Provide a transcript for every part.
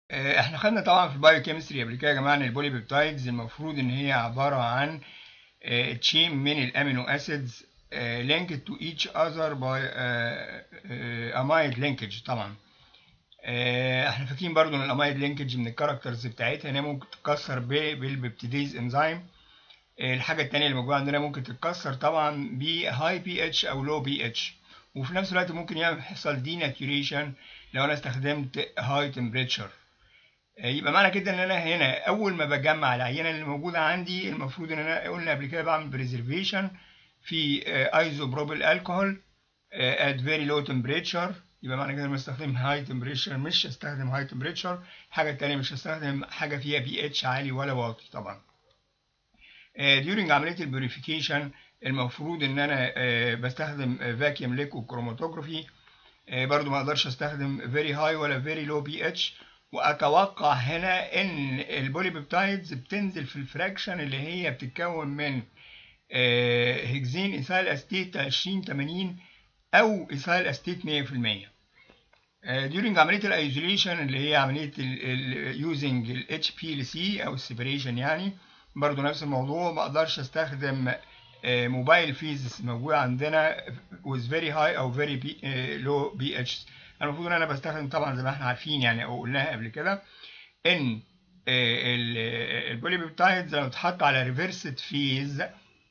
آه، احنا خدنا طبعا في البايو كيمستري قبل كده يا جماعه ان البولي بيبتايدز المفروض ان هي عباره عن تشين من الامينو اسيدز linked to each other by amide linkage طبعا آه، احنا فاكرين برضو ان الامايد لينكج من الكاركترز بتاعتها ان هي ممكن تتكسر بالبيبتيديز انزيم الحاجه الثانيه اللي موجوده عندنا ممكن تتكسر طبعا بهاي بي اتش او لو بي اتش وفي نفس الوقت ممكن يحصل ديناتوريشن لو انا استخدمت هاي تمبريتشر يبقى معنى كده ان انا هنا اول ما بجمع العينه اللي موجوده عندي المفروض ان انا قلنا قبل كده بعمل بريزرفيشن في ايزوبروبيل الكحول at very low temperature يبقى معنى كده لما استخدم هاي تمبريتشر مش هستخدم هاي تمبريتشر الحاجه الثانيه مش هستخدم حاجه فيها بي اتش عالي ولا واطي طبعا during عمليه البوريفيكيشن المفروض ان انا بستخدم فاكيوم ليكو كروماتوجرافي برضو ما اقدرش استخدم فيري هاي ولا فيري لو بي اتش واتوقع هنا ان البولي بيبتايدز بتنزل في الفراكشن اللي هي بتتكون من هيكزين ايثايل استيت 20 80 او ايثايل استيت 100% during عمليه الايزوليشن اللي هي عمليه يوزنج الاتش بي ال سي او السيبريشن يعني برضو نفس الموضوع ما اقدرش استخدم موبايل فيز موجود عندنا with very high او very low pH المفروض ان انا بستخدم طبعا زي ما احنا عارفين يعني او قلناها قبل كده ان البولي بيبتايدز لما تتحط على ريفرسد فيز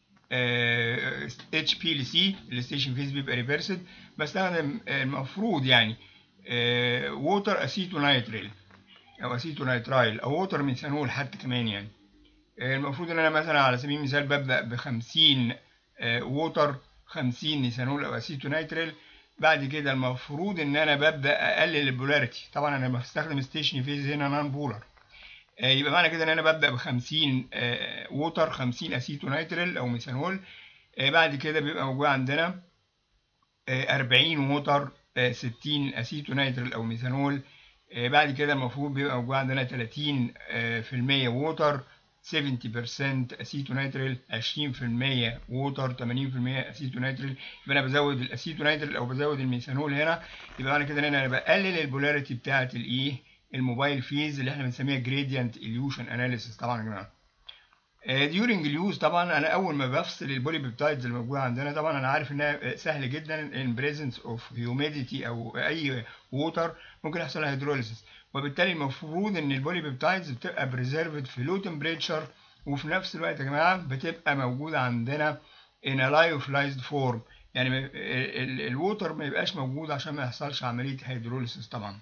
اتش بي ال سي الستيشن فيز بيبقى ريفرسد بستخدم المفروض يعني ووتر اسيتونايتريل او اسيتونايترايل او ووتر ميثانول حتى كمان يعني المفروض ان انا مثلا على سبيل المثال ببدا ب 50 ووتر 50 ميثانول او اسيتونايتريل بعد كده المفروض ان انا ببدا اقلل البولاريتي طبعا انا بستخدم ستيشن فيز هنا نون بولر يبقى معنى كده ان انا ببدا ب 50 ووتر 50 اسيتونايتريل او ميثانول بعد كده بيبقى موجود عندنا 40 ووتر 60 اسيتونايتريل او ميثانول بعد كده المفروض بيبقى موجود عندنا 30 في المية ووتر 70% اسيتونايتريل 20% ووتر 80% اسيتونايتريل يبقى انا بزود الاسيتونايتريل او بزود الميثانول هنا يبقى معنى كده ان انا بقلل البولاريتي بتاعه الايه الموبايل فيز اللي احنا بنسميها جريدينت اليوشن اناليسيس طبعا يا جماعه ديورنج اليوز طبعا انا اول ما بفصل البولي بيبتايدز الموجوده عندنا طبعا انا عارف انها سهل جدا ان بريزنس اوف هيوميديتي او اي ووتر ممكن يحصل هيدروليسيس وبالتالي المفروض ان البولي بيبتايدز بتبقى بريزيرفد في لو تمبريتشر وفي نفس الوقت يا جماعه بتبقى موجوده عندنا ان لايوفلايزد فورم يعني الووتر ما يبقاش موجود عشان ما يحصلش عمليه هيدروليسيس طبعا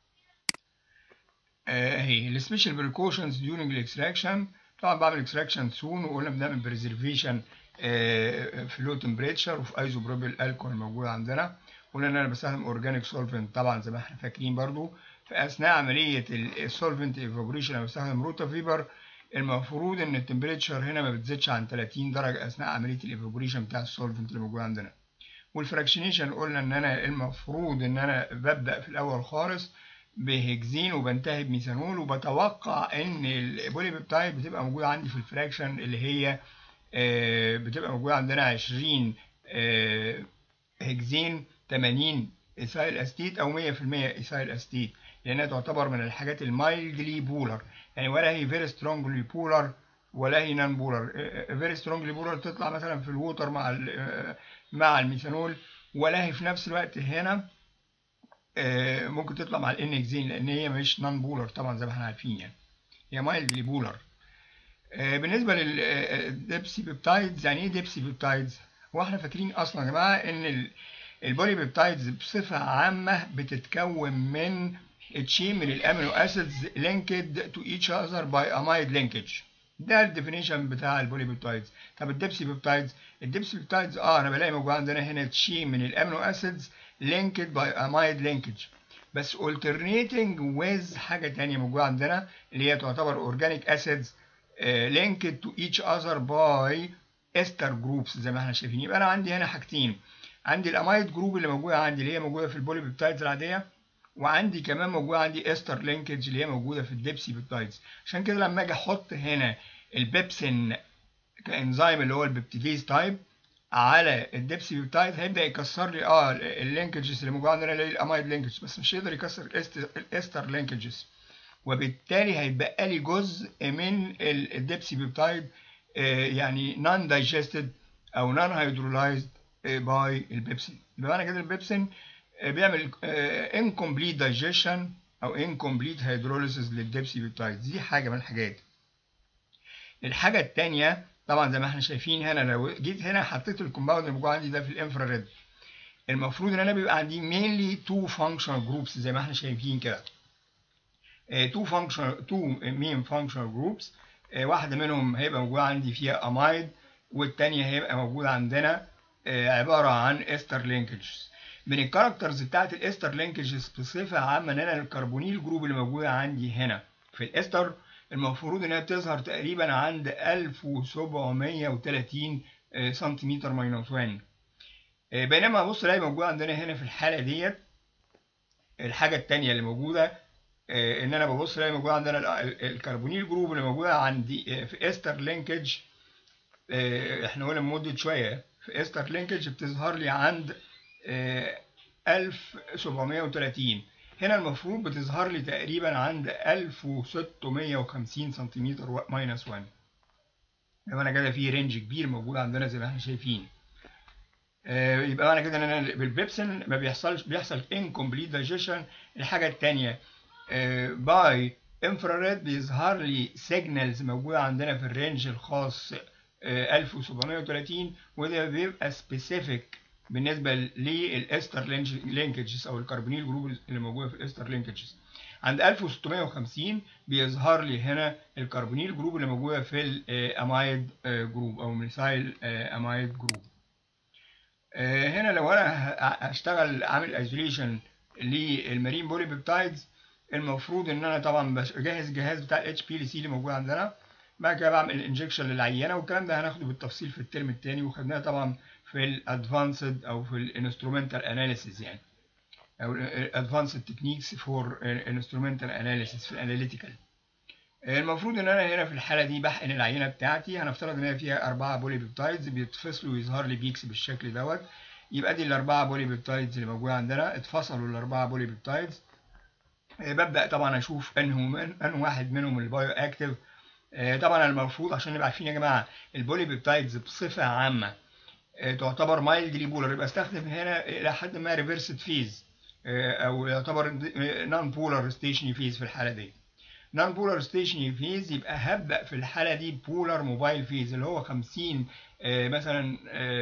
اهي السبيشال بريكوشنز ديورنج الاكستراكشن طبعا بعمل اكستراكشن سون وقلنا بنعمل بريزرفيشن في لو تمبريتشر وفي ايزوبروبيل الكول موجود عندنا قلنا ان انا بستخدم اورجانيك سولفنت طبعا زي ما احنا فاكرين برضو في اثناء عمليه السولفنت ايفابوريشن انا بستخدم روتا فيبر المفروض ان التمبريتشر هنا ما بتزيدش عن 30 درجه اثناء عمليه الايفابوريشن بتاع السولفنت اللي موجود عندنا والفراكشنيشن قلنا ان انا المفروض ان انا ببدا في الاول خالص بهكزين وبنتهي بميثانول وبتوقع ان البولي بيبتايد بتبقى موجوده عندي في الفراكشن اللي هي بتبقى موجوده عندنا 20 هكزين 80 ايثايل استيت او 100% ايثايل استيت لانها تعتبر من الحاجات المايلدلي بولر يعني ولا هي فيري سترونجلي بولر ولا هي نان بولر فيري سترونجلي بولر تطلع مثلا في الووتر مع مع الميثانول ولا هي في نفس الوقت هنا ممكن تطلع مع الان اكزين لان هي مش نان بولر طبعا زي ما احنا عارفين يعني هي مايلدلي بولر بالنسبه للديبسي بيبتايدز يعني ايه ديبسي بيبتايدز هو احنا فاكرين اصلا يا جماعه ان البولي بيبتايدز بصفه عامه بتتكون من تشين من الامينو اسيدز linked to each other by amide linkage ده الديفينيشن بتاع البولي بيبتايدز طب الدبسي بيبتايدز الدبسي بيبتايدز اه انا بلاقي موجود عندنا هنا تشين من الامينو اسيدز linked by amide linkage بس alternating with حاجة تانية موجودة عندنا اللي هي تعتبر organic acids uh, linked to each other by ester groups زي ما احنا شايفين يبقى انا عندي هنا حاجتين عندي الامايد جروب اللي موجودة عندي اللي هي موجودة في البولي بيبتايدز العادية وعندي كمان موجودة عندي استر لينكج اللي هي موجودة في الديبسي بيبتايدز عشان كده لما اجي احط هنا البيبسين كانزيم اللي هو البيبتيديز تايب على الدبسي بيبتايد هيبدا يكسر لي اه اللينكجز اللي موجوده عندنا اللي هي الامايد لينكج بس مش هيقدر يكسر الاستر لينكجز وبالتالي هيتبقى لي جزء من الدبسي بيبتايد يعني نون دايجستد او نون هيدرولايزد باي البيبسين بمعنى كده البيبسين بيعمل انكمبليت دايجيشن او انكمبليت هيدروليسيس للدبسي بيبتايد دي حاجه من الحاجات الحاجه الثانيه طبعا زي ما احنا شايفين هنا لو جيت هنا حطيت الكومباوند اللي موجود عندي ده في الانفراريد المفروض ان انا بيبقى عندي mainly two functional groups زي ما احنا شايفين كده two functional two main functional groups واحده منهم هيبقى موجود عندي فيها امايد والتانية هيبقى موجود عندنا عباره عن استر لينكجز من الكاركترز بتاعت الاستر لينكجز بصفه عامه ان انا الكربونيل جروب اللي موجوده عندي هنا في الاستر المفروض انها بتظهر تقريبا عند 1730 سنتيمتر ماينس 1 بينما بص الاقي موجود عندنا هنا في الحاله ديت الحاجه الثانيه اللي موجوده ان انا ببص الاقي موجود عندنا الكربونيل جروب اللي موجوده عندي في استر لينكج احنا قلنا لمده شويه في استر لينكج بتظهر لي عند 1730 هنا المفروض بتظهر لي تقريبا عند 1650 سنتيمتر ماينس 1 يبقى انا كده في رينج كبير موجود عندنا زي ما احنا شايفين يبقى معنى كده ان انا بالبيبسين ما بيحصلش بيحصل انكمبليت دايجيشن الحاجه الثانيه باي انفراريد بيظهر لي سيجنالز موجوده عندنا في الرينج الخاص 1730 وده بيبقى سبيسيفيك بالنسبه للاستر لينكجز او الكربونيل جروب اللي موجوده في الاستر لينكجز عند 1650 بيظهر لي هنا الكربونيل جروب اللي موجوده في الامايد جروب او ميثايل امايد جروب هنا لو انا هشتغل عامل ايزوليشن للمارين بولي بيبتايدز المفروض ان انا طبعا بجهز الجهاز بتاع الاتش بي سي اللي موجود عندنا بعد كده بعمل انجكشن للعينه والكلام ده هناخده بالتفصيل في الترم الثاني وخدناه طبعا في الادفانسد او في الانسترومنتال اناليسيس يعني او الادفانسد تكنيكس فور انسترومنتال اناليسيس في الاناليتيكال المفروض ان انا هنا في الحاله دي بحقن العينه بتاعتي هنفترض ان هي فيها اربعه بولي بيبتايدز بيتفصلوا ويظهر لي بيكس بالشكل دوت يبقى دي الاربعه بولي بيبتايدز اللي موجوده عندنا اتفصلوا الاربعه بولي بيبتايدز ببدا طبعا اشوف انه من انه واحد منهم البايو اكتيف طبعا المفروض عشان نبقى عارفين يا جماعه البولي بيبتايدز بصفه عامه تعتبر مايلدلي بولر يبقى استخدم هنا الى حد ما ريفرسد فيز او يعتبر نون بولر ستيشنري فيز في الحاله دي نون بولر ستيشنري فيز يبقى هبدا في الحاله دي بولر موبايل فيز اللي هو 50 مثلا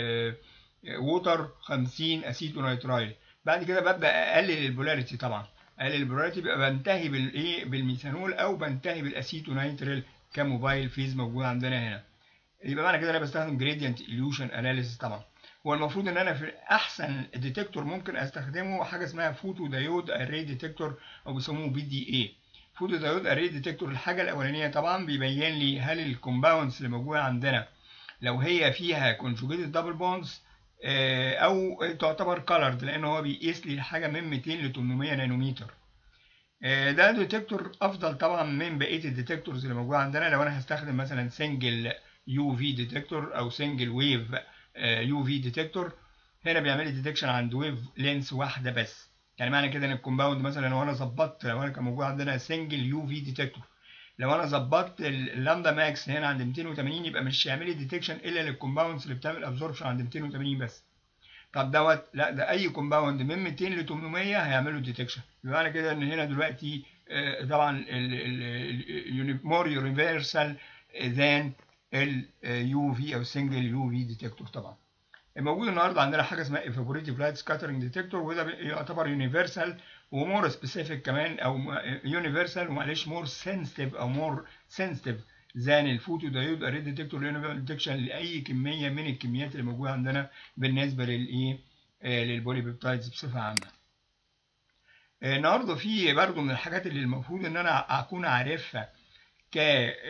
ووتر 50 اسيتونيترايل بعد كده ببدا اقلل البولاريتي طبعا اقلل البولاريتي بيبقى بنتهي بالايه بالميثانول او بنتهي بالاسيتونيتريل كموبايل فيز موجود عندنا هنا يبقى معنى كده انا بستخدم جريدينت illusion اناليسيس طبعا هو المفروض ان انا في احسن ديتكتور ممكن استخدمه حاجه اسمها فوتو دايود اري ديتكتور او بيسموه بي دي اي فوتو دايود اري ديتكتور الحاجه الاولانيه طبعا بيبين لي هل الكومباوندز اللي موجوده عندنا لو هي فيها كونجوجيتد دبل بوندز او تعتبر كولرد لان هو بيقيس لي الحاجه من 200 ل 800 نانومتر ده ديتكتور افضل طبعا من بقيه الديتكتورز اللي موجوده عندنا لو انا هستخدم مثلا سنجل يو في ديتكتور او سنجل ويف يو في ديتكتور هنا بيعمل لي ديتكشن عند ويف لينس واحده بس يعني معنى كده ان الكومباوند مثلا لو انا ظبطت لو انا كان موجود عندنا سنجل يو في ديتكتور لو انا ظبطت اللامدا ماكس هنا عند 280 يبقى مش هيعمل لي ديتكشن الا للكومباوندز اللي بتعمل ابزوربشن عند 280 بس طب دوت لا ده اي كومباوند من 200 ل 800 هيعملوا ديتكشن يبقى معنى كده ان هنا دلوقتي طبعا مور يونيفرسال ذان اليو في او سنجل يو في ديتكتور طبعا موجود النهارده عندنا حاجه اسمها ايفابوريتيف لايت سكاترنج ديتكتور وده يعتبر يونيفرسال ومور سبيسيفيك كمان او يونيفرسال ومعلش مور سنسيتيف او مور سنسيتيف زان الفوتو دايود اري ديتكتور لانه بيعمل ديتكشن لاي كميه من الكميات اللي موجوده عندنا بالنسبه للايه للبولي بيبتايدز بصفه عامه النهارده في برضه من الحاجات اللي المفروض ان انا اكون عارفها ك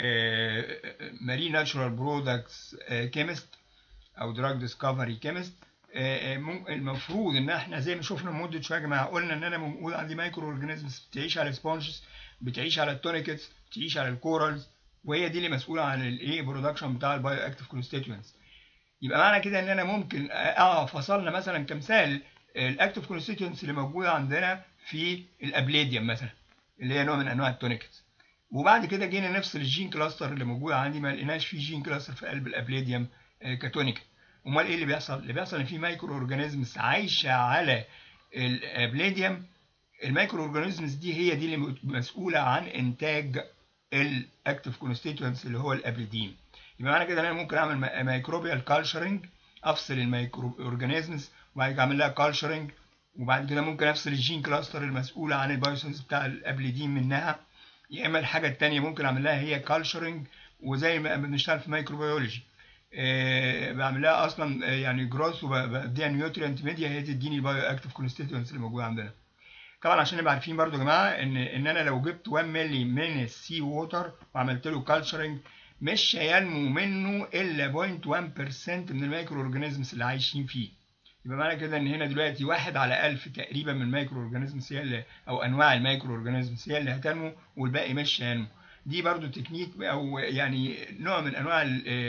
مارين ناتشورال برودكتس كيمست او دراج ديسكفري كيمست المفروض ان احنا زي ما شفنا من مده شويه يا جماعه قلنا ان انا موجود عندي مايكرو اورجانيزمز بتعيش على سبونجز بتعيش على التونيكتس بتعيش على الكورالز وهي دي اللي مسؤوله عن الايه برودكشن بتاع البايو اكتيف كونستيتوينتس يبقى معنى كده ان انا ممكن اه فصلنا مثلا كمثال الاكتيف كونستيتوينتس اللي موجوده عندنا في الابليديوم مثلا اللي هي نوع من انواع التونيكتس وبعد كده جينا نفصل الجين كلاستر اللي موجود عندي ما لقيناش فيه جين كلاستر في قلب الابليديوم كتونيكت امال ايه اللي بيحصل اللي بيحصل ان في مايكرو اورجانيزمز عايشه على الابليديوم المايكرو اورجانيزمز دي هي دي اللي مسؤوله عن انتاج الاكتيف كونستيتوينتس اللي هو الابليدين يبقى معنى كده ان انا ممكن اعمل مايكروبيال كالشرنج افصل المايكرو اورجانيزمز وبعد كده اعمل لها كالشرنج وبعد كده ممكن افصل الجين كلاستر المسؤوله عن البايوسنس بتاع الابليدين منها يا اما الحاجه الثانيه ممكن اعمل لها هي كالشرنج وزي ما بنشتغل في مايكروبيولوجي أه بعمل لها اصلا يعني جروث وبديها نيوترينت ميديا هي تديني البايو اكتيف كونستيتوينتس اللي موجوده عندنا طبعا عشان نبقى عارفين برضو يا جماعه ان ان انا لو جبت 1 مللي من السي ووتر وعملت له كالشرنج مش هينمو منه الا 0.1% من المايكرو اورجانيزمز اللي عايشين فيه يبقى معنى كده ان هنا دلوقتي واحد على ألف تقريبا من المايكرو اورجانيزمز هي اللي او انواع المايكرو اورجانيزمز هي اللي هتنمو والباقي مش هينمو دي برضو تكنيك او يعني نوع من انواع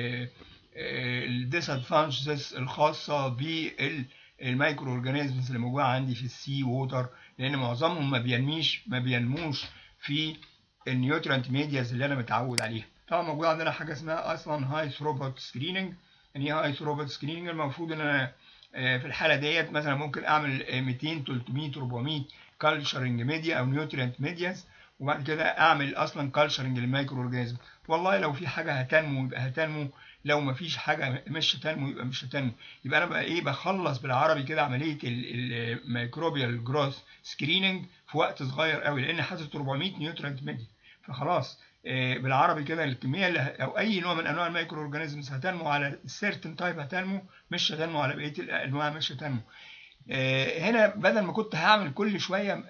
الديسادفانتجز الخاصه بالمايكرو اورجانيزمز اللي موجوده عندي في السي ووتر لان معظمهم ما بينميش ما بينموش في النيوترينت ميدياز اللي انا متعود عليها طبعا موجود عندنا حاجه اسمها اصلا هاي ثروبوت سكريننج يعني ايه هاي ثروبوت سكريننج المفروض ان انا في الحاله ديت مثلا ممكن اعمل 200 300 400 كالشرنج ميديا او نيوترينت ميدياز وبعد كده اعمل اصلا كالشرنج للمايكرو اورجانيزم والله لو في حاجه هتنمو يبقى هتنمو لو ما فيش حاجه مش هتنمو يبقى مش هتنمو يبقى انا بقى ايه بخلص بالعربي كده عمليه الميكروبيال جروث سكريننج في وقت صغير قوي لان حاطط 400 نيوترينت ميديا فخلاص بالعربي كده الكميه اللي او اي نوع من انواع المايكرو اورجانيزمز هتنمو على سيرتن تايب هتنمو مش هتنمو على بقيه الانواع مش هتنمو هنا بدل ما كنت هعمل كل شويه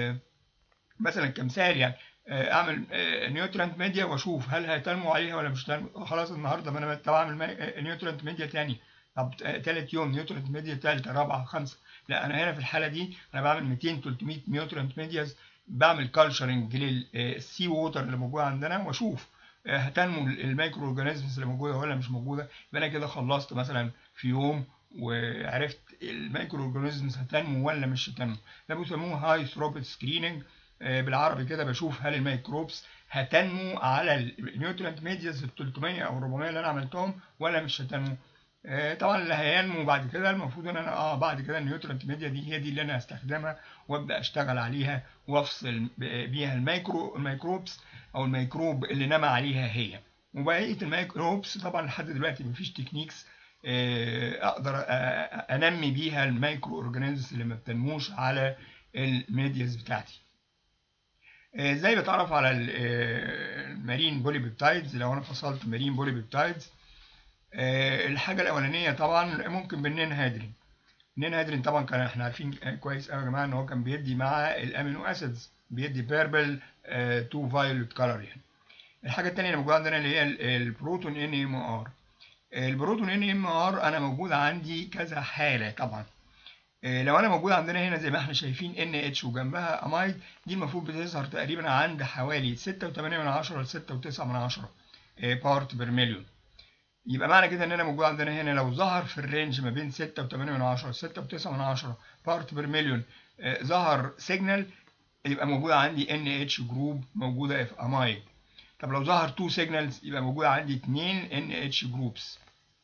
مثلا كمثال يعني اعمل نيوترينت ميديا واشوف هل هتنمو عليها ولا مش هتنمو خلاص النهارده ما انا طب اعمل نيوترينت ميديا تاني طب تالت يوم نيوترينت ميديا تالتة رابعة خمسة لا انا هنا في الحالة دي انا بعمل 200 300 نيوترينت ميدياز بعمل كالشرنج للسي ووتر اللي موجودة عندنا واشوف هتنمو المايكرو اورجانيزمز اللي موجودة ولا مش موجودة يبقى انا كده خلصت مثلا في يوم وعرفت المايكرو اورجانيزمز هتنمو ولا مش هتنمو ده بيسموه هاي ثروبت سكريننج بالعربي كده بشوف هل الميكروبس هتنمو على النيوترينت ميدياز ال 300 او 400 اللي انا عملتهم ولا مش هتنمو طبعا اللي هينمو بعد كده المفروض ان انا اه بعد كده النيوترينت ميديا دي هي دي اللي انا هستخدمها وابدا اشتغل عليها وافصل بيها الميكرو الميكروبس او الميكروب اللي نما عليها هي وبقيه الميكروبس طبعا لحد دلوقتي مفيش تكنيكس اقدر انمي بيها الميكرو اورجانيزمز اللي ما بتنموش على الميدياز بتاعتي ازاي بتعرف على المارين بولي بيبتايدز لو انا فصلت مارين بولي بيبتايدز الحاجه الاولانيه طبعا ممكن بالنينهادرين النينهادرين طبعا كان احنا عارفين كويس قوي يا جماعه ان هو كان بيدي مع الامينو اسيدز بيدي بيربل تو فايولت كلر يعني الحاجه الثانيه اللي موجوده عندنا اللي هي البروتون ان ام ار البروتون ان ام ار انا موجود عندي كذا حاله طبعا لو انا موجود عندنا هنا زي ما احنا شايفين ان اتش وجنبها امايد دي المفروض بتظهر تقريبا عند حوالي 6.8 من 10 ل 6.9 من 10 بارت بير مليون يبقى معنى كده ان انا موجود عندنا هنا لو ظهر في الرينج ما بين 6.8 من 10 ل 6.9 من 10 بارت بير مليون ظهر سيجنال يبقى موجود عندي ان اتش جروب موجوده في امايد طب لو ظهر 2 سيجنالز يبقى موجود عندي 2 ان اتش جروبس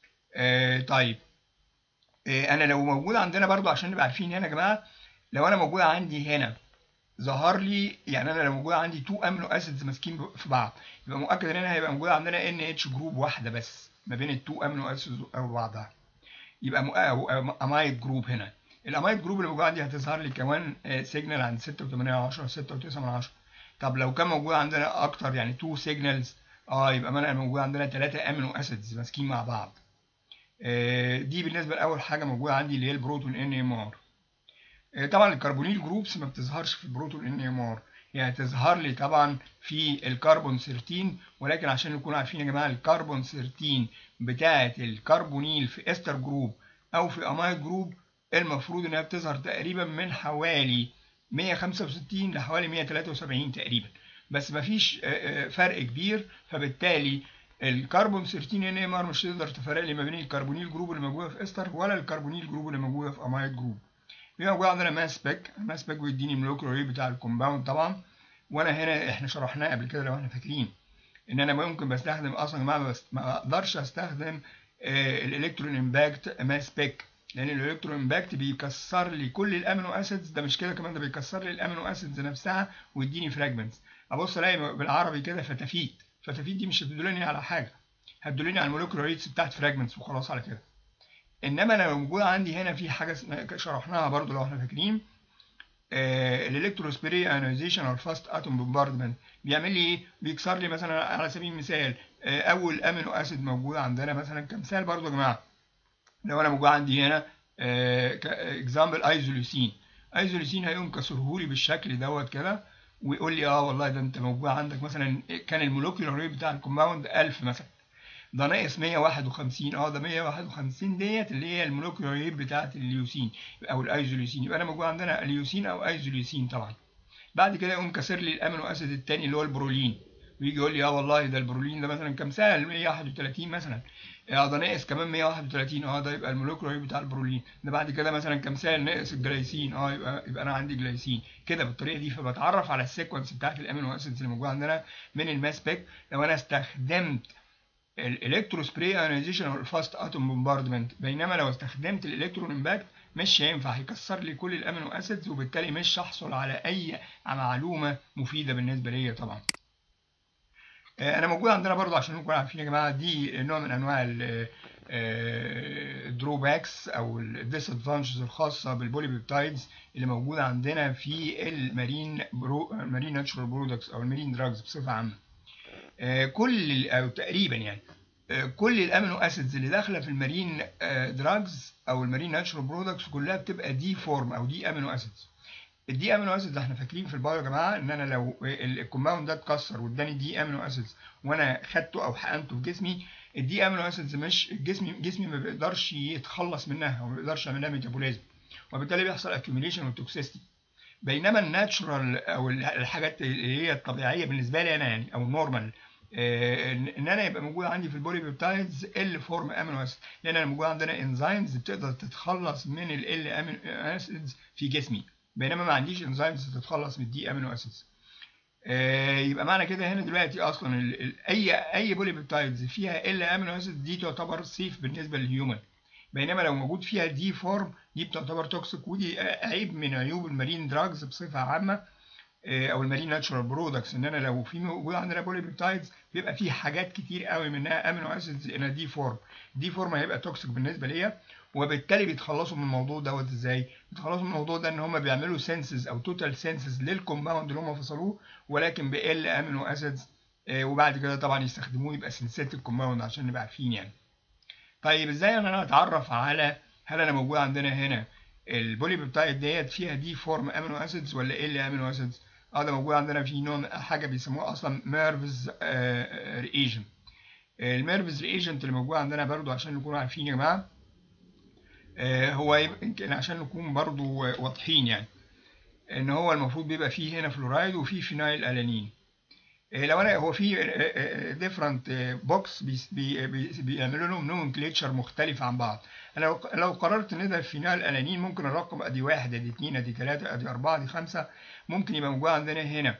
طيب انا لو موجود عندنا برضو عشان نبقى عارفين هنا يا جماعه لو انا موجود عندي هنا ظهر لي يعني انا لو موجود عندي 2 امينو اسيدز ماسكين في بعض يبقى مؤكد ان هنا هيبقى موجود عندنا ان اتش جروب واحده بس ما بين التو امينو اسيدز او بعضها يبقى امايد جروب هنا الامايد جروب اللي موجود عندي هتظهر لي كمان سيجنال عند 6.8 6.9 من 10 طب لو كان موجود عندنا اكتر يعني 2 سيجنالز اه يبقى انا موجود عندنا 3 امينو اسيدز ماسكين مع بعض دي بالنسبه لاول حاجه موجوده عندي اللي هي البروتون ان ام ار طبعا الكربونيل جروبس ما بتظهرش في البروتون ان ام ار يعني تظهر لي طبعا في الكربون 13 ولكن عشان نكون عارفين يا جماعه الكربون 13 بتاعه الكربونيل في استر جروب او في امايد جروب المفروض انها بتظهر تقريبا من حوالي 165 لحوالي 173 تقريبا بس مفيش فرق كبير فبالتالي الكربون 13 ان ام ار مش تقدر تفرق لي ما بين الكربونيل جروب اللي موجوده في استر ولا الكربونيل جروب اللي موجوده في امايد جروب بيبقى موجود عندنا ماس سبيك الماس سبيك بيديني المولكيولر ويت بتاع الكومباوند طبعا وانا هنا احنا شرحناه قبل كده لو احنا فاكرين ان انا ممكن بستخدم اصلا ما بس ما اقدرش استخدم الالكترون امباكت ماس بيك لان الالكترون امباكت بيكسر لي كل الامينو اسيدز ده مش كده كمان ده بيكسر لي الامينو اسيدز نفسها ويديني فراجمنتس ابص الاقي بالعربي كده فتافيت فتافيت دي مش هتدلني على حاجه هتدلني على المولكيولار ريتس بتاعت فراجمنتس وخلاص على كده انما لو موجود عندي هنا في حاجه شرحناها برضو لو احنا فاكرين الالكتروسبيري ايونيزيشن او الفاست اتوم بومباردمنت بيعمل لي ايه بيكسر لي مثلا على سبيل المثال آه اول امينو اسيد موجود عندنا مثلا كمثال برضو يا جماعه لو انا موجود عندي هنا اكزامبل ايزوليوسين ايزوليوسين هيقوم كسره لي بالشكل دوت كده ويقول لي اه والله ده انت موجود عندك مثلا كان المولكيولار ريت بتاع الكومباوند 1000 مثلا ده ناقص 151 اه ده 151 ديت اللي هي المولكيولار ريت بتاعت اليوسين او الايزوليوسين يبقى انا موجود عندنا اليوسين او ايزوليوسين طبعا بعد كده يقوم كسر لي الامينو اسيد الثاني اللي هو البرولين ويجي يقول لي اه والله ده البرولين ده مثلا كمثال 131 مثلا اه ده ناقص كمان 131 اه ده يبقى المولكيولار ريت بتاع البرولين ده بعد كده مثلا كمثال ناقص الجلايسين اه يبقى يبقى انا عندي جلايسين كده بالطريقه دي فبتعرف على السيكونس بتاعت الامينو اسيدز اللي موجوده عندنا من الماس بيك لو انا استخدمت الالكترو سبراي ايونيزيشن او الفاست اتوم بومباردمنت بينما لو استخدمت الالكترون امباكت مش هينفع هيكسر لي كل الامينو اسيدز وبالتالي مش هحصل على اي معلومه مفيده بالنسبه ليا طبعا انا موجود عندنا برضو عشان نكون عارفين يا جماعه دي نوع من انواع الدروباكس او الديسادفانتجز الخاصه بالبوليبيبتايدز اللي موجوده عندنا في المارين برو مارين ناتشورال برودكتس او المارين دراجز بصفه عامه كل او تقريبا يعني كل الامينو اسيدز اللي داخله في المارين دراجز او المارين ناتشورال برودكتس كلها بتبقى دي فورم او دي امينو اسيدز الدي امينو اسيدز احنا فاكرين في البايو يا جماعه ان انا لو الكومباوند ده اتكسر واداني دي امينو اسيدز وانا خدته او حقنته في جسمي الدي امينو اسيدز مش جسمي جسمي ما بيقدرش يتخلص منها وما بيقدرش يعمل لها ميتابوليزم وبالتالي بيحصل اكيوميليشن وتوكسيستي بينما الناتشورال او الحاجات اللي هي الطبيعيه بالنسبه لي انا يعني او النورمال ان انا يبقى موجود عندي في البولي بيبتايدز ال فورم امينو اسيد لان انا موجود عندنا انزيمز بتقدر تتخلص من ال امينو اسيدز في جسمي بينما ما عنديش انزيمز تتخلص من الدي امينو اسيدز يبقى معنى كده هنا دلوقتي اصلا ال ال اي اي بولي بيبتايدز فيها ال امينو اسيد دي تعتبر سيف بالنسبه للهيومن بينما لو موجود فيها دي فورم دي بتعتبر توكسيك ودي عيب من عيوب المارين دراجز بصفه عامه او المارين ناتشورال برودكتس ان انا لو في موجود عندنا بولي بيبتايدز بيبقى فيه حاجات كتير قوي منها امينو اسيدز ان دي فورم دي فورم هيبقى توكسيك بالنسبه ليا وبالتالي بيتخلصوا من الموضوع دوت ازاي بيتخلصوا من الموضوع ده ان هم بيعملوا سنسز او توتال سنسز للكومباوند اللي هم فصلوه ولكن بال امينو اسيدز وبعد كده طبعا يستخدموه يبقى سنسيتيف كومباوند عشان نبقى عارفين يعني طيب ازاي انا اتعرف على هل انا موجود عندنا هنا البولي بيبتايد ديت فيها دي فورم امينو اسيدز ولا ال امينو اسيدز اه ده موجود عندنا في نوع حاجه بيسموها اصلا ميرفز ريجنت الميرفز ريجنت اللي موجود عندنا برضو عشان نكون عارفين يا جماعه آه هو يمكن عشان نكون برضو واضحين يعني ان هو المفروض بيبقى فيه هنا فلورايد وفيه فينايل الانين آه لو انا هو في ديفرنت بوكس بي بي بيعملوا لهم نومنكليتشر مختلف عن بعض انا لو لو قررت ان ده فينايل الانين ممكن الرقم ادي واحد ادي اثنين ادي ثلاثه ادي اربعه ادي خمسه ممكن يبقى موجود عندنا هنا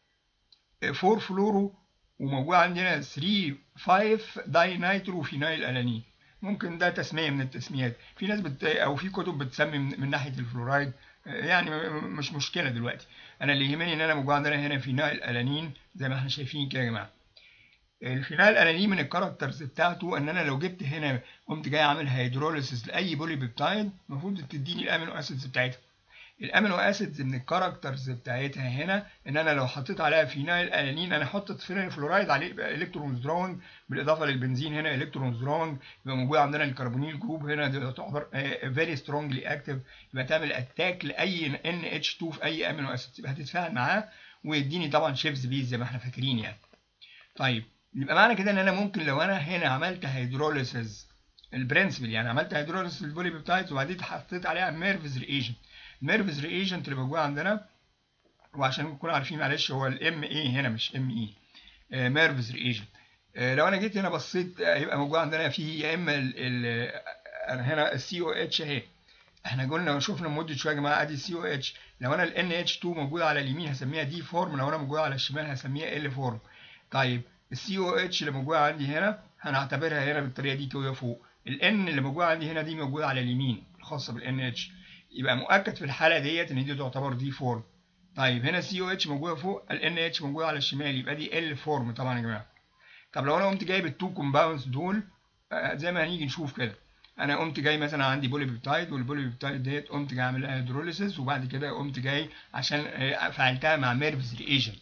4 فلورو وموجود عندنا 3 5 داي نايترو فينايل الانين ممكن ده تسميه من التسميات في ناس بت... او في كتب بتسمي من, من ناحيه الفلورايد يعني مش مشكله دلوقتي انا اللي يهمني ان انا موجود عندنا هنا فينايل الانين زي ما احنا شايفين كده يا جماعه الفينايل الانين من الكاركترز بتاعته ان انا لو جبت هنا قمت جاي عامل هيدروليسيس لاي بولي بيبتايد المفروض تديني الامينو اسيدز بتاعتها الامينو اسيدز من الكاركترز بتاعتها هنا ان انا لو حطيت عليها فينايل الانين انا حطيت فينايل فلورايد عليه يبقى الكترونز دراونج بالاضافه للبنزين هنا الكترونز دراونج يبقى موجود عندنا الكربونيل جروب هنا دي تعتبر فيري سترونجلي اكتف يبقى تعمل اتاك لاي ان اتش 2 في اي امينو اسيد يبقى هتتفاعل معاه ويديني طبعا شيفز بيز زي ما احنا فاكرين يعني طيب يبقى معنى كده ان انا ممكن لو انا هنا عملت هيدروليسيس البرنسبل يعني عملت هيدروليسيس للبولي بيبتايدز وبعدين حطيت عليها ميرفز ريجنت الميرفز ريجنت اللي موجود عندنا وعشان نكون عارفين معلش هو الام اي هنا مش ام اي ميرفز ريجنت لو انا جيت هنا بصيت هيبقى موجود عندنا في يا اما ال ال هنا السي او اتش اهي احنا قلنا شفنا مده شويه يا جماعه ادي السي او اتش لو انا ال NH2 موجود على اليمين هسميها دي فورم لو انا موجود على الشمال هسميها ال فورم طيب ال COH اللي موجوده عندي هنا هنعتبرها هنا بالطريقه دي كده فوق ال N اللي موجوده عندي هنا دي موجوده على اليمين الخاصه بال NH يبقى مؤكد في الحاله ديت ان دي تعتبر دي فورم طيب هنا COH موجوده فوق ال NH موجوده على الشمال يبقى دي ال فورم طبعا يا جماعه طب لو انا قمت جايب التو كومباوندز دول زي ما هنيجي نشوف كده انا قمت جاي مثلا عندي بولي بيبتايد والبولي بيبتايد ديت قمت جاي اعمل لها هيدروليسيس وبعد كده قمت جاي عشان فعلتها مع ميرفز ريجنت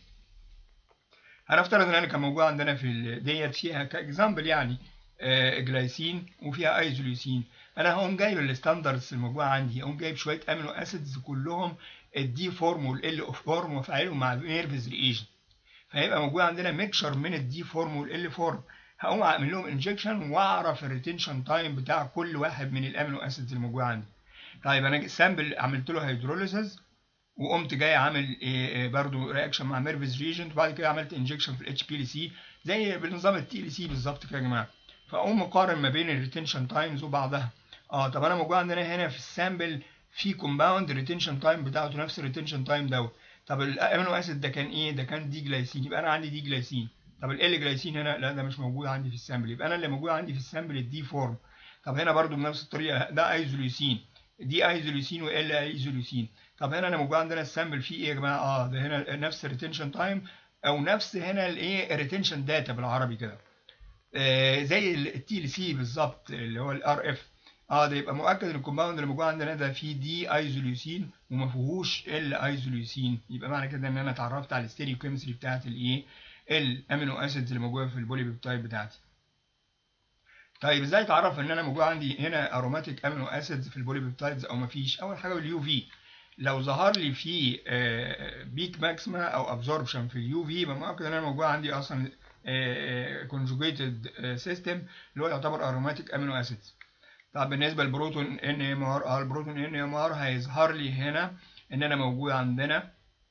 هنفترض ان انا كان موجود عندنا في ديت فيها كاكزامبل يعني جلايسين وفيها ايزوليوسين انا هقوم جايب الستاندردز الموجوده عندي هقوم جايب شويه امينو اسيدز كلهم الدي فورم والال اوف فورم وافعلهم مع ميرفز ريجنت فهيبقى موجود عندنا ميكشر من الدي فورم والال فورم هقوم اعمل لهم انجكشن واعرف الريتنشن تايم بتاع كل واحد من الامينو اسيدز الموجوده عندي طيب انا سامبل عملت له هيدروليسيس وقمت جاي عامل إيه برضو رياكشن مع ميرفز ريجنت وبعد كده عملت انجكشن في الاتش بي ال سي زي بنظام التي ال سي بالظبط كده يا جماعه فاقوم مقارن ما بين الريتنشن تايمز وبعضها اه طب انا موجود عندنا هنا في السامبل في كومباوند الريتنشن تايم بتاعته نفس الريتنشن تايم دوت طب الامينو اسيد ده كان ايه ده كان دي جلايسين يبقى انا عندي دي جلايسين طب ال جلايسين هنا لا ده مش موجود عندي في السامبل يبقى انا اللي موجود عندي في السامبل الدي فورم طب هنا برضو بنفس الطريقه ده ايزوليوسين دي ايزوليوسين وال ايزوليوسين طب هنا انا موجود عندنا السامبل فيه ايه يا جماعه اه ده هنا نفس الريتنشن تايم او نفس هنا الايه الريتنشن داتا بالعربي كده آه زي التي ال سي بالظبط اللي هو الار اف اه ده يبقى مؤكد ان الكومباوند اللي موجود عندنا ده فيه دي ايزوليوسين وما فيهوش ال ايزوليوسين يبقى معنى كده ان انا اتعرفت على الستيريو كيمستري بتاعت الايه الامينو اسيدز اللي موجوده في البولي بيبتايد بتاعتي طيب ازاي اتعرف ان انا موجود عندي هنا اروماتيك امينو اسيدز في البولي بيبتايدز او مفيش اول حاجه اليو في لو ظهر لي في بيك ماكسما او ابزوربشن في اليو في يبقى مؤكد ان انا موجود عندي اصلا كونجوجيتد سيستم اللي هو يعتبر اروماتيك امينو اسيدز طب بالنسبه للبروتون ان ام ار اه البروتون ان ام ار هيظهر لي هنا ان انا موجود عندنا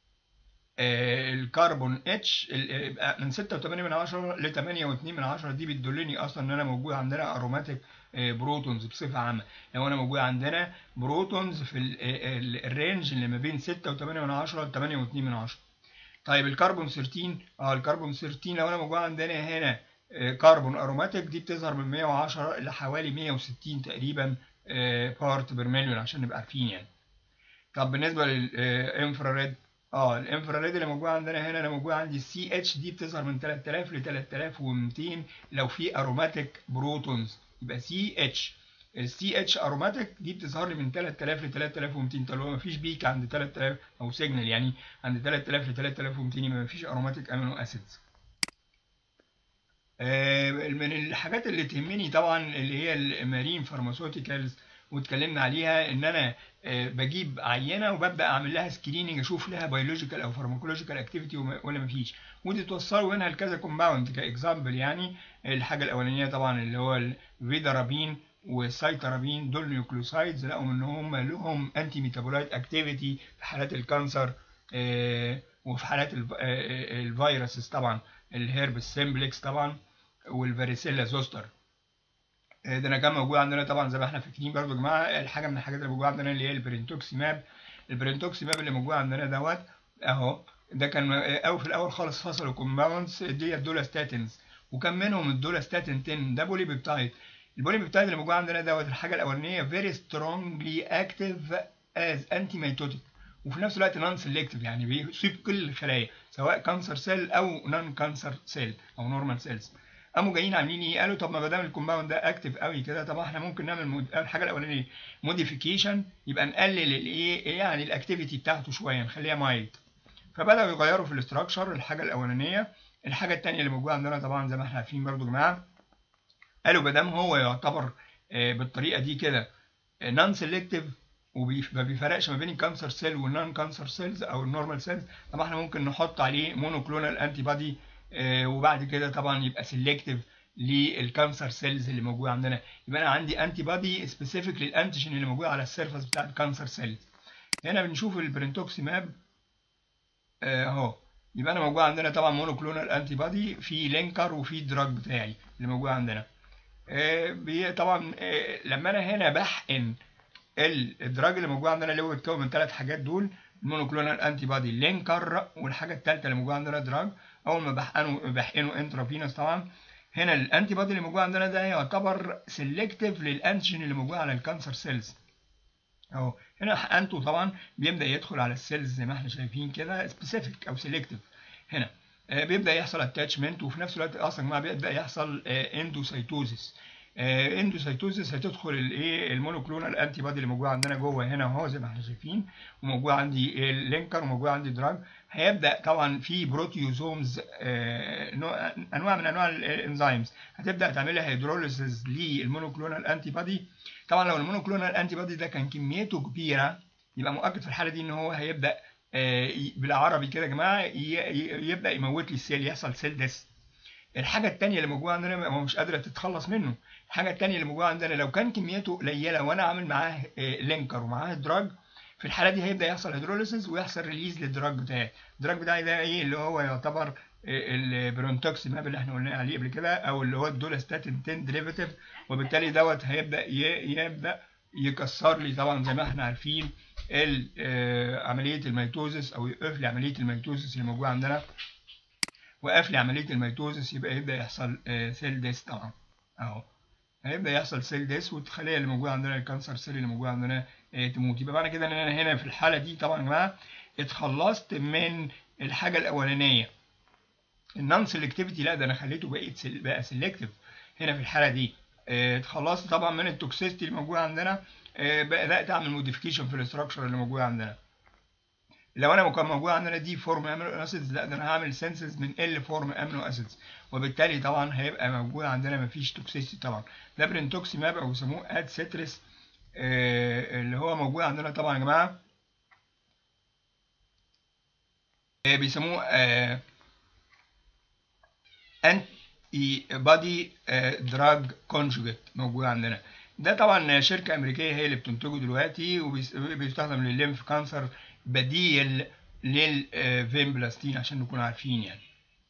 الكربون اتش من 6.8 من 10 ل 8.2 من 10 دي بتدلني اصلا ان انا موجود عندنا اروماتيك بروتونز بصفه عامه لو انا موجود عندنا بروتونز في الرينج اللي ما بين 6.8 من 10 ل 8.2 من 10 طيب الكربون 13 اه الكربون 13 لو انا موجود عندنا هنا كربون اروماتيك دي بتظهر من 110 لحوالي 160 تقريبا بارت بير مليون عشان نبقى عارفين يعني طب بالنسبه للانفراريد اه الانفراريد اللي موجود عندنا هنا انا موجود عندي السي اتش دي بتظهر من 3000 ل 3200 لو في اروماتيك بروتونز يبقى سي اتش السي اتش اروماتيك دي بتظهر لي من 3000 ل 3200 طب لو ما فيش بيك عند 3000 او سيجنال يعني عند 3000 ل 3200 يبقى ما فيش اروماتيك امينو اسيدز من الحاجات اللي تهمني طبعا اللي هي المارين فارماسيوتيكالز واتكلمنا عليها ان انا بجيب عينه وببدا اعمل لها سكريننج اشوف لها بيولوجيكال او فارماكولوجيكال اكتيفيتي ولا مفيش ودي توصلوا منها لكذا كومباوند كاكزامبل يعني الحاجه الاولانيه طبعا اللي هو الفيدارابين والسايترابين دول نيوكليوسايدز لقوا ان هم لهم انتي ميتابولايت اكتيفيتي في حالات الكانسر وفي حالات الفيروسز طبعا الهيربس سيمبلكس طبعا والفاريسيلا زوستر ده انا كان موجود عندنا طبعا زي ما احنا فاكرين برضو يا جماعه الحاجه من الحاجات اللي موجوده عندنا اللي هي البرينتوكسيماب البرينتوكسيماب اللي موجود عندنا دوت اهو ده كان او في الاول خالص فصلوا كومباوندز ديت دولاستاتينز وكان منهم الدولاستاتين 10 ده بولي بيبتايد البولي بيبتايد اللي موجود عندنا دوت الحاجه الاولانيه فيري سترونجلي اكتيف از انتي ميتوتيك وفي نفس الوقت نون سيلكتيف يعني بيصيب كل الخلايا سواء كانسر سيل او نون كانسر سيل او نورمال سيلز قاموا جايين عاملين ايه قالوا طب ما دام الكومباوند ده اكتف قوي كده طب احنا ممكن نعمل مود... الحاجه الاولانيه موديفيكيشن يبقى نقلل الايه يعني الاكتيفيتي بتاعته شويه نخليها مايلد فبداوا يغيروا في الاستراكشر الحاجه الاولانيه الحاجه الثانيه اللي موجوده عندنا طبعا زي ما احنا عارفين برضو يا جماعه قالوا ما دام هو يعتبر بالطريقه دي كده نون سيلكتيف وما بيفرقش ما بين الكانسر سيل والنون كانسر سيلز او النورمال سيلز طب احنا ممكن نحط عليه مونوكلونال انتي بادي وبعد كده طبعا يبقى سيلكتيف للكانسر سيلز اللي موجوده عندنا يبقى انا عندي انتي بادي سبيسيفيك للانتيجين اللي موجود على السيرفس بتاع الكانسر سيلز هنا بنشوف البرنتوكسيماب اهو يبقى انا موجود عندنا طبعا مونوكلونال انتي بادي في لينكر وفي دراج بتاعي اللي موجود عندنا طبعا لما انا هنا بحقن الدراج اللي موجود عندنا اللي هو بيتكون من ثلاث حاجات دول المونوكلونال انتي بادي لينكر والحاجه الثالثه اللي موجوده عندنا دراج اول ما بحقنه بحقنه انترافينوس طبعا هنا الانتي بادي اللي موجود عندنا ده يعتبر سيلكتيف للانتيجين اللي موجود على الكانسر سيلز اهو هنا حقنته طبعا بيبدا يدخل على السيلز زي ما احنا شايفين كده سبيسيفيك او سيلكتيف هنا آه بيبدا يحصل اتاتشمنت وفي نفس الوقت اصلا ما بيبدا يحصل آه اندوسيتوزيس آه اندوسيتوزيس هتدخل الايه المونوكلونال انتي بادي اللي موجود عندنا جوه هنا اهو زي ما احنا شايفين وموجود عندي اللينكر وموجود عندي دراج هيبدا طبعا في بروتيوزومز انواع من انواع الانزيمز هتبدا تعمل لها هيدروليسيس للمونوكلونال انتي بادي طبعا لو المونوكلونال انتي بادي ده كان كميته كبيره يبقى مؤكد في الحاله دي ان هو هيبدا بالعربي كده يا جماعه يبدا يموت لي السيل يحصل سيل ديس الحاجه الثانيه اللي موجوده عندنا هو مش قادره تتخلص منه الحاجه الثانيه اللي موجوده عندنا لو كان كميته قليله وانا عامل معاه لينكر ومعاه دراج في الحاله دي هيبدا يحصل هيدروليسيس ويحصل ريليز للدراج بتاعي الدراج بتاعي ده ايه اللي هو يعتبر البرونتوكسيماب اللي احنا قلنا عليه قبل كده او اللي هو الدولاستاتين 10 ديريفاتيف وبالتالي دوت هيبدا يبدا يكسر لي طبعا زي ما احنا عارفين عمليه الميتوزس او يوقف لي عمليه الميتوزس اللي موجوده عندنا وقف لي عمليه الميتوزس يبقى يبدا يحصل سيل ديس طبعا اهو هيبدا يحصل سيل ديس والخليه اللي موجوده عندنا الكانسر سيل اللي موجوده عندنا تموت يبقى معنى كده ان انا هنا في الحاله دي طبعا يا جماعه اتخلصت من الحاجه الاولانيه النون سيلكتيفيتي لا ده انا خليته بقيت بقى سيلكتيف هنا في الحاله دي اتخلصت طبعا من التوكسيستي اللي موجوده عندنا بدات اعمل موديفيكيشن في الاستراكشر اللي موجوده عندنا لو انا كان موجود عندنا دي فورم امينو اسيدز لا ده انا هعمل سنسز من ال فورم امينو اسيدز وبالتالي طبعا هيبقى موجود عندنا مفيش توكسيستي طبعا ده برينتوكسيماب او بيسموه اد سيتريس آه اللي هو موجود عندنا طبعا يا جماعه آه بيسموه آه انتي بادي دراج كونجوجيت موجود عندنا ده طبعا شركه امريكيه هي اللي بتنتجه دلوقتي وبيستخدم للليمف كانسر بديل للفين بلاستين عشان نكون عارفين يعني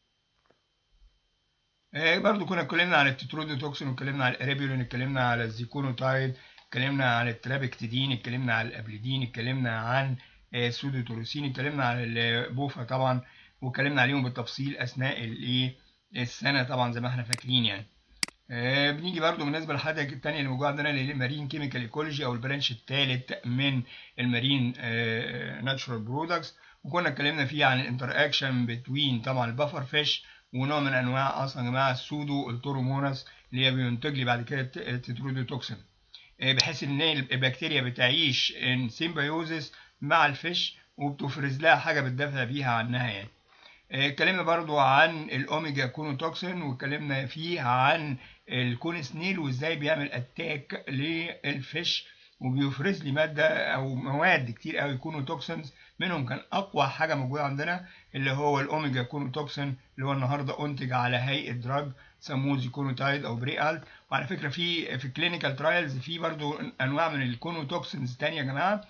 آه برضو كنا اتكلمنا على التترودوتوكسين واتكلمنا على الاريبيولين اتكلمنا على الزيكونوتايد اتكلمنا على الترابكتيدين اتكلمنا على الابليدين اتكلمنا عن آه سودوتولوسين اتكلمنا على البوفا طبعا واتكلمنا عليهم بالتفصيل اثناء الايه السنه طبعا زي ما احنا فاكرين يعني آه بنيجي برضو بالنسبه للحاجه الثانيه اللي موجوده عندنا اللي هي المارين كيميكال ايكولوجي او البرانش الثالث من المارين ناتشورال برودكتس وكنا اتكلمنا فيه عن الانتر اكشن بتوين طبعا البفر فيش ونوع من انواع اصلا يا جماعه السودو التوروموناس اللي هي بينتج لي بعد كده التترودوتوكسين آه بحيث ان البكتيريا بتعيش ان سيمبيوزس مع الفيش وبتفرز لها حاجه بتدافع بيها عنها يعني اتكلمنا برضو عن الاوميجا كونوتوكسين واتكلمنا فيه عن الكونسنيل وازاي بيعمل اتاك للفيش وبيفرز لي ماده او مواد كتير قوي كونوتوكسينز منهم كان اقوى حاجه موجوده عندنا اللي هو الاوميجا كونوتوكسين اللي هو النهارده انتج على هيئه دراج سموه زيكونوتايد او بريال وعلى فكره في في كلينيكال ترايلز في برضو انواع من الكونوتوكسينز تانية يا جماعه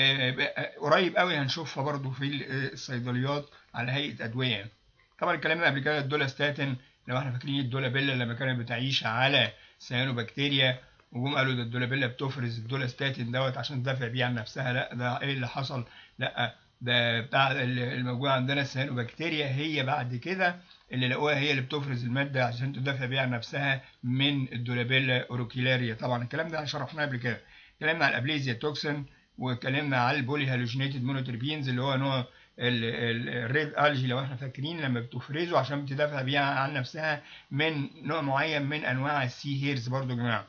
قريب قوي هنشوفها برضو في الصيدليات على هيئه ادويه طبعا اتكلمنا قبل كده الدولاستاتين لو احنا فاكرين الدولابيلا لما كانت بتعيش على سيانوبكتيريا وجم قالوا ده الدولابيلا بتفرز الدولاستاتين دوت عشان تدافع بيه عن نفسها لا ده ايه اللي حصل لا ده بتاع الموجود عندنا السيانوبكتيريا هي بعد كده اللي لقوها هي اللي بتفرز الماده عشان تدافع بيها عن نفسها من الدولابيلا اوروكيلاريا طبعا الكلام ده شرحناه قبل كده اتكلمنا على الابليزيا توكسين واتكلمنا على البولي هالوجينيتد مونوتربينز اللي هو نوع الريد الجي لو احنا فاكرين لما بتفرزه عشان بتدافع بيها عن نفسها من نوع معين من انواع السي هيرز برضو يا جماعه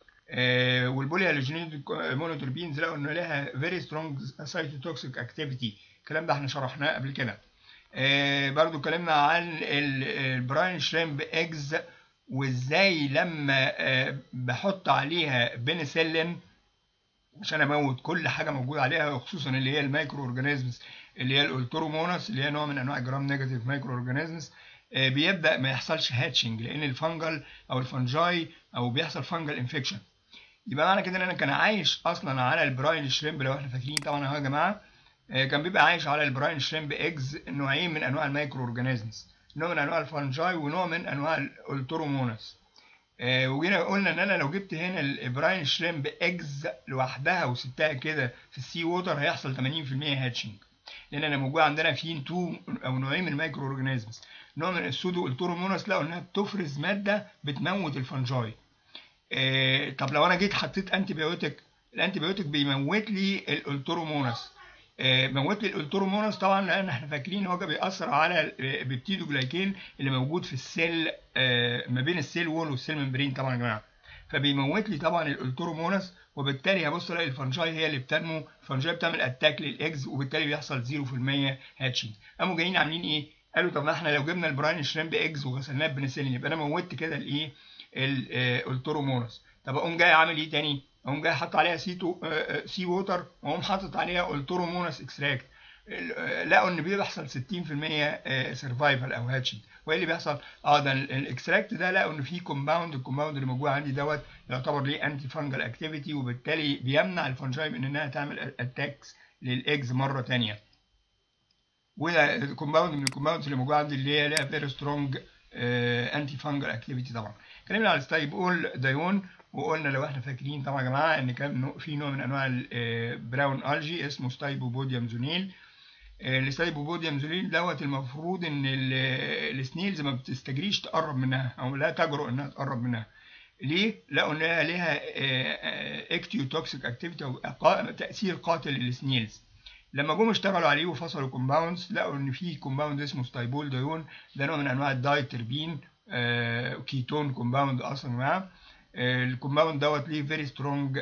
آه والبولي هالوجينيتد مونوتربينز لقوا ان لها فيري سترونج سايتوتوكسيك اكتيفيتي الكلام ده احنا شرحناه قبل كده آه برضو اتكلمنا عن البراين شريمب ايجز وازاي لما آه بحط عليها بنسلين عشان اموت كل حاجه موجوده عليها وخصوصا اللي هي المايكرو اورجانيزمز اللي هي الالتروموناس اللي هي نوع من انواع جرام نيجاتيف مايكرو اورجانيزمز بيبدا ما يحصلش هاتشنج لان الفنجل او الفنجاي او بيحصل فنجل انفكشن يبقى معنى كده ان انا كان عايش اصلا على البراين شريمب لو احنا فاكرين طبعا اهو يا جماعه كان بيبقى عايش على البراين شريمب ايجز نوعين من انواع المايكرو اورجانيزمز نوع من انواع الفنجاي ونوع من انواع الالتروموناس آه وجينا قلنا ان انا لو جبت هنا البراين شريمب ايجز لوحدها وسبتها كده في السي ووتر هيحصل 80% هاتشنج لان انا موجود عندنا في تو او نوعين من المايكرو اورجانيزمز نوع من السودو التوروموناس لقوا انها بتفرز ماده بتموت الفنجاي إيه طب لو انا جيت حطيت انتي بيوتيك الانتي بيوتيك بيموت لي الالتروموناس إيه موت لي الالتروموناس طبعا لان احنا فاكرين هو بيأثر على البيبتيدو جلايكين اللي موجود في السيل إيه ما بين السيل وول والسيل ممبرين طبعا يا جماعه فبيموت لي طبعا الالتروموناس وبالتالي هبص الاقي الفنجاي هي اللي بتنمو الفنجاي بتعمل اتاك للاكز وبالتالي بيحصل 0% هاتشنج قاموا جايين عاملين ايه قالوا طب ما احنا لو جبنا البراين شريمب اكز وغسلناه بنسلين يبقى انا موتت كده الايه الالتروموناس طب اقوم جاي عامل ايه تاني اقوم جاي حاطط عليها سيتو سي ووتر واقوم حاطط عليها التروموناس اكستراكت لقوا ان بيحصل 60% سرفايفل او هاتشنج وايه اللي بيحصل؟ اه ده الاكستراكت ده لقوا ان في كومباوند الكومباوند اللي موجود عندي دوت يعتبر ليه انتي فانجل اكتيفيتي وبالتالي بيمنع الفنجاي من انها تعمل اتاكس للاكز مره ثانيه. وده كومباوند من الكومباوندز اللي موجود عندي اللي هي ليها فيري سترونج انتي فانجل اكتيفيتي طبعا. اتكلمنا على الستايبول دايون وقلنا لو احنا فاكرين طبعا يا جماعه ان كان في نوع من انواع البراون الجي اسمه ستايبوبوديوم زونيل الستايبوبوديوم زوليل دوت المفروض ان السنيلز ما بتستجريش تقرب منها او لا تجرؤ انها تقرب منها ليه؟ لقوا انها ليها اكتيو توكسيك اكتيفيتي او تاثير قاتل للسنيلز لما جم اشتغلوا عليه وفصلوا كومباوندز لقوا ان في كومباوند اسمه ستايبول دايون ده نوع من انواع الدايتربين كيتون كومباوند اصلا معاه الكومباوند دوت ليه فيري سترونج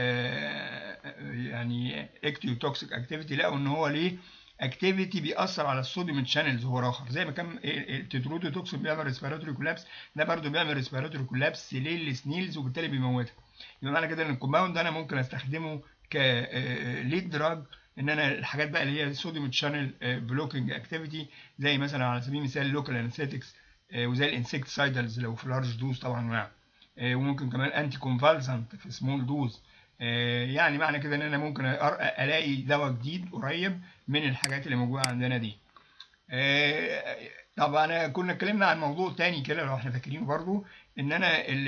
يعني اكتيو توكسيك اكتيفيتي لقوا ان هو ليه اكتيفيتي بيأثر على الصوديوم شانلز هو اخر زي ما كان التترودو توكسين بيعمل ريسبيراتوري كولابس ده برضه بيعمل ريسبيراتوري كولابس للسنيلز وبالتالي بيموتها يبقى معنى كده ان الكومباوند ده انا ممكن استخدمه كليد دراج ان انا الحاجات بقى اللي هي الصوديوم شانل بلوكينج اكتيفيتي زي مثلا على سبيل المثال لوكال انستيكس وزي الانسكتسايدلز لو في لارج دوز طبعا معاه وممكن كمان انتي كونفالسنت في سمول دوز يعني معنى كده ان انا ممكن الاقي دواء جديد قريب من الحاجات اللي موجوده عندنا دي طبعا كنا اتكلمنا عن موضوع تاني كده لو احنا فاكرينه برضو ان انا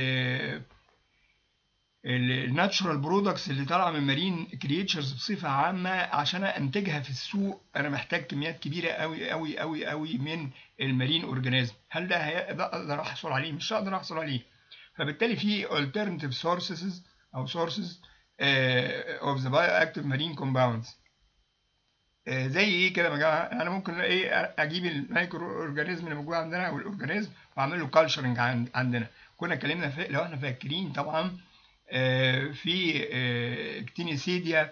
الناتشورال برودكتس اللي طالعه من مارين كريتشرز بصفه عامه عشان انتجها في السوق انا محتاج كميات كبيره قوي قوي قوي قوي من المارين اورجانيزم هل ده اقدر احصل عليه مش هقدر احصل عليه فبالتالي في alternative sources او sources uh, of the bioactive marine compounds uh, زي ايه كده يا جماعه انا ممكن ايه اجيب المايكرو اورجانيزم اللي موجود عندنا او الاورجانيزم واعمل له كالشرنج عندنا كنا اتكلمنا لو احنا فاكرين طبعا uh, في اكتينيسيديا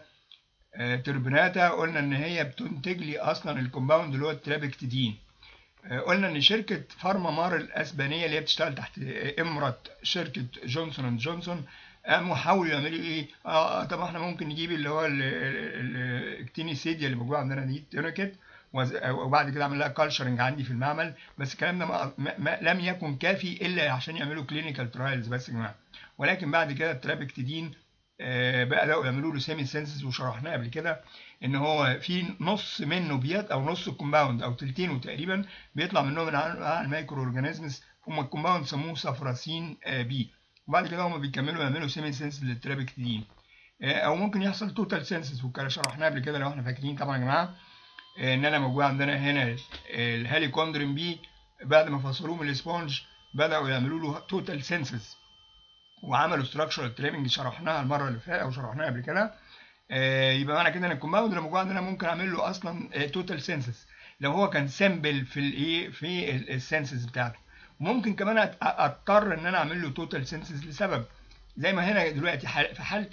تربناتا قلنا ان هي بتنتج لي اصلا الكومباوند اللي هو الترابكتيدين قلنا ان شركه فارما مار الاسبانيه اللي هي بتشتغل تحت امره شركه جونسون اند جونسون قاموا حاولوا يعملوا ايه؟ اه طب احنا ممكن نجيب اللي هو الاكتينيسيديا اللي موجوده عندنا دي تونيكت وبعد كده اعمل لها كالشرنج عندي في المعمل بس الكلام ده ما ما لم يكن كافي الا عشان يعملوا كلينيكال ترايلز بس يا جماعه ولكن بعد كده الترابكتيدين آه بقى لقوا يعملوا له سيمي سينسز وشرحناه قبل كده ان هو في نص منه بيت او نص الكومباوند او تلتينه تقريبا بيطلع منه من المايكرو اورجانيزمز هم الكومباوند سموه صفراسين آه بي وبعد كده هم بيكملوا يعملوا سيمي سينسز للترابكتيدين آه او ممكن يحصل توتال سينسز وكده شرحناه قبل كده لو احنا فاكرين طبعا يا جماعه ان انا موجود عندنا هنا الهاليكوندرين بي بعد ما فصلوه من السبونج بداوا يعملوا له توتال سينسز وعملوا ستراكشرال تريمنج شرحناها المره اللي فاتت او شرحناها قبل كده آه يبقى معنى كده ان الكومباوند اللي موجود عندنا ممكن اعمل له اصلا توتال سينسز لو هو كان سامبل في الايه في السينسز بتاعته ممكن كمان اضطر ان انا اعمل له توتال سينسز لسبب زي ما هنا دلوقتي في حاله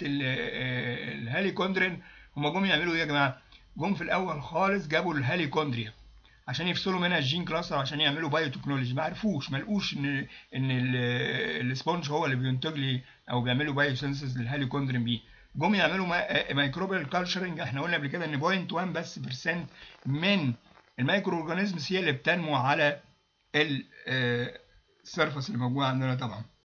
الهاليكوندرين هم جم يعملوا ايه يا جماعه؟ جم في الاول خالص جابوا الهاليكوندريا عشان يفصلوا منها الجين كلاستر عشان يعملوا بايو تكنولوجي ما عرفوش ما لقوش ان ان السبونج هو اللي بينتج لي او بيعملوا بايو سينسز للهاليكوندرين بي جم يعملوا مايكروبيال كالتشرنج احنا قلنا قبل كده ان 0.1 بس برسنت من المايكرو اورجانيزمز هي اللي بتنمو على السيرفس اللي موجود عندنا طبعا